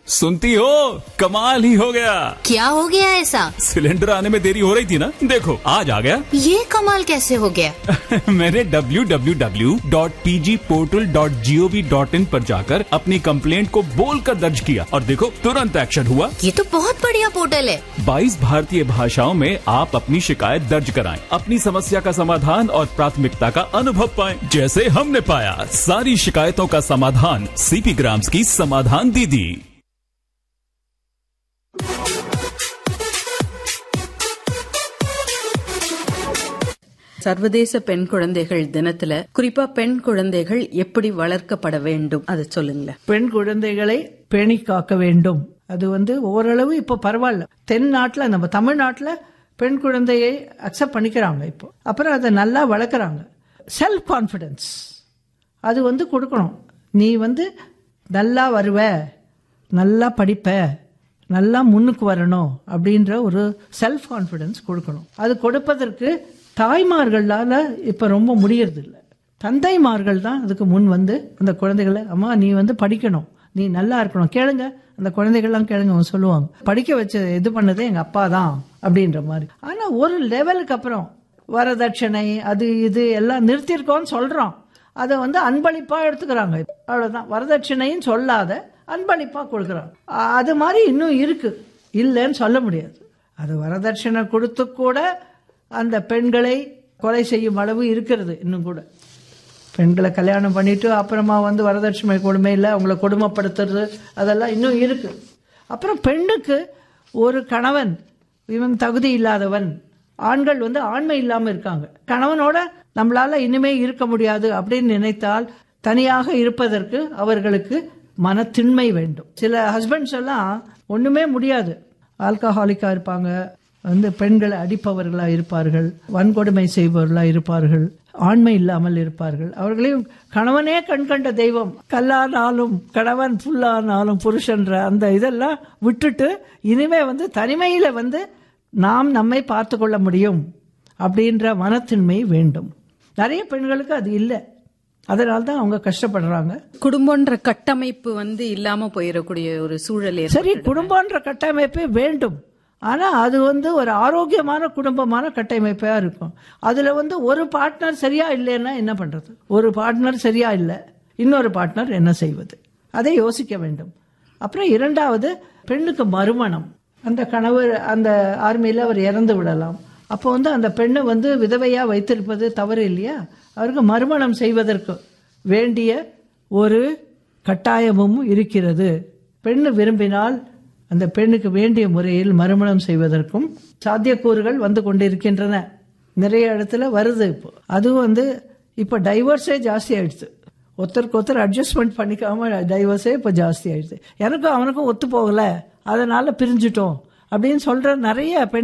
सुनती हो कमाल ही हो गया क्या हो गया ऐसा सिलेंडर आने में देरी हो रही थी ना देखो आज आ गया ये कमाल कैसे हो गया मैंने www.pgportal.gov.in पर जाकर अपनी कंप्लेंट को बोलकर दर्ज किया और देखो तुरंत एक्शन हुआ ये तो बहुत बढ़िया पोर्टल है 22 भारतीय भाषाओं में आप अपनी शिकायत दर्ज कराएं, अपनी समस्या का समाधान और प्राथमिकता का अनुभव पाएं, जैसे हमने पाया सारी शिकायतों का समाधान सीपी ग्राम्स की समाधान दीदी சர்வதேச பெண் குழந்தைகள் தினத்துல குறிப்பா பெண் குழந்தைகள் எப்படி வளர்க்கப்பட வேண்டும் அதை சொல்லுங்களேன் பெண் குழந்தைகளை பேணி காக்க வேண்டும் அது வந்து ஓரளவு இப்போ பரவாயில்ல தென் நாட்டில் நம்ம தமிழ்நாட்டில் பெண் குழந்தையை அக்செப்ட் பண்ணிக்கிறாங்க இப்போ அப்புறம் அதை நல்லா வளர்க்குறாங்க செல்ஃப் கான்ஃபிடென்ஸ் அது வந்து கொடுக்கணும் நீ வந்து நல்லா வருவ நல்லா படிப்ப நல்லா முன்னுக்கு வரணும் அப்படின்ற ஒரு செல்ஃப் கான்ஃபிடென்ஸ் கொடுக்கணும் அது கொடுப்பதற்கு தாய்மார்களால இப்போ ரொம்ப முடியறது இல்லை தந்தைமார்கள் தான் அதுக்கு முன் வந்து அந்த குழந்தைகளை அம்மா நீ வந்து படிக்கணும் நீ நல்லா இருக்கணும் கேளுங்க அந்த குழந்தைகள்லாம் கேளுங்க அவங்க சொல்லுவாங்க படிக்க வச்ச இது பண்ணதே எங்க அப்பா தான் அப்படின்ற மாதிரி ஆனா ஒரு லெவலுக்கு அப்புறம் வரதட்சணை அது இது எல்லாம் நிறுத்தியிருக்கோம்னு சொல்றோம் அதை வந்து அன்பளிப்பா எடுத்துக்கிறாங்க அவ்வளவுதான் வரதட்சணையும் சொல்லாத அன்பளிப்பா கொடுக்குறாங்க அ- அது மாதிரி இன்னும் இருக்கு இல்லைன்னு சொல்ல முடியாது அது வரதட்சணை கொடுத்து கூட அந்த பெண்களை கொலை செய்யும் அளவு இருக்கிறது இன்னும் கூட பெண்களை கல்யாணம் பண்ணிட்டு அப்புறமா வந்து வரதட்சணை கொடுமையில் அவங்கள கொடுமைப்படுத்துறது அதெல்லாம் இன்னும் இருக்கு அப்புறம் பெண்ணுக்கு ஒரு கணவன் இவன் தகுதி இல்லாதவன் ஆண்கள் வந்து ஆண்மை இல்லாமல் இருக்காங்க கணவனோட நம்மளால இனிமே இருக்க முடியாது அப்படின்னு நினைத்தால் தனியாக இருப்பதற்கு அவர்களுக்கு மனத்திண்மை வேண்டும் சில ஹஸ்பண்ட்ஸ் எல்லாம் ஒண்ணுமே முடியாது ஆல்கஹாலிக்கா இருப்பாங்க வந்து பெண்களை அடிப்பவர்களா இருப்பார்கள் வன்கொடுமை செய்பவர்களா இருப்பார்கள் ஆண்மை இல்லாமல் இருப்பார்கள் அவர்களையும் கணவனே கண் கண்ட தெய்வம் கல்லானாலும் கணவன் புல்லானாலும் புருஷன்ற அந்த இதெல்லாம் விட்டுட்டு இனிமே வந்து தனிமையில வந்து நாம் நம்மை பார்த்து கொள்ள முடியும் அப்படின்ற மனத்தின்மை வேண்டும் நிறைய பெண்களுக்கு அது இல்லை அதனால தான் அவங்க கஷ்டப்படுறாங்க குடும்பம்ன்ற கட்டமைப்பு வந்து இல்லாம போயிடக்கூடிய ஒரு சூழல் ஏற்பட்டு- சரி குடும்பம்ன்ற கட்டமைப்பே வேண்டும் ஆனா அது வந்து ஒரு ஆரோக்கியமான குடும்பமான கட்டமைப்பா இருக்கும் அதுல வந்து ஒரு பார்ட்னர் சரியா இல்லைன்னா என்ன பண்றது ஒரு பார்ட்னர் சரியா இல்லை இன்னொரு பார்ட்னர் என்ன செய்வது அதை யோசிக்க வேண்டும் அப்புறம் இரண்டாவது பெண்ணுக்கு மறுமணம் அந்த கணவர் அந்த ஆர்மியில அவர் இறந்து விடலாம் அப்போ வந்து அந்த பெண்ணை வந்து விதவையா வைத்திருப்பது தவறு இல்லையா அவருக்கு மறுமணம் செய்வதற்கு வேண்டிய ஒரு கட்டாயமும் இருக்கிறது பெண்ணு விரும்பினால் அந்த பெண்ணுக்கு வேண்டிய முறையில் மறுமணம் செய்வதற்கும் சாத்தியக்கூறுகள் வந்து கொண்டிருக்கின்றன நிறைய இடத்துல வருது இப்போ அதுவும் வந்து இப்போ டைவர்ஸே ஜாஸ்தி ஆயிடுச்சு ஒருத்தருக்கு ஒருத்தர் அட்ஜஸ்ட்மெண்ட் பண்ணிக்காம டைவர்ஸே இப்போ ஜாஸ்தி ஆயிடுச்சு எனக்கும் அவனுக்கும் ஒத்து போகல அதனால பிரிஞ்சுட்டோம் அப்படின்னு சொல்ற நிறைய பெண்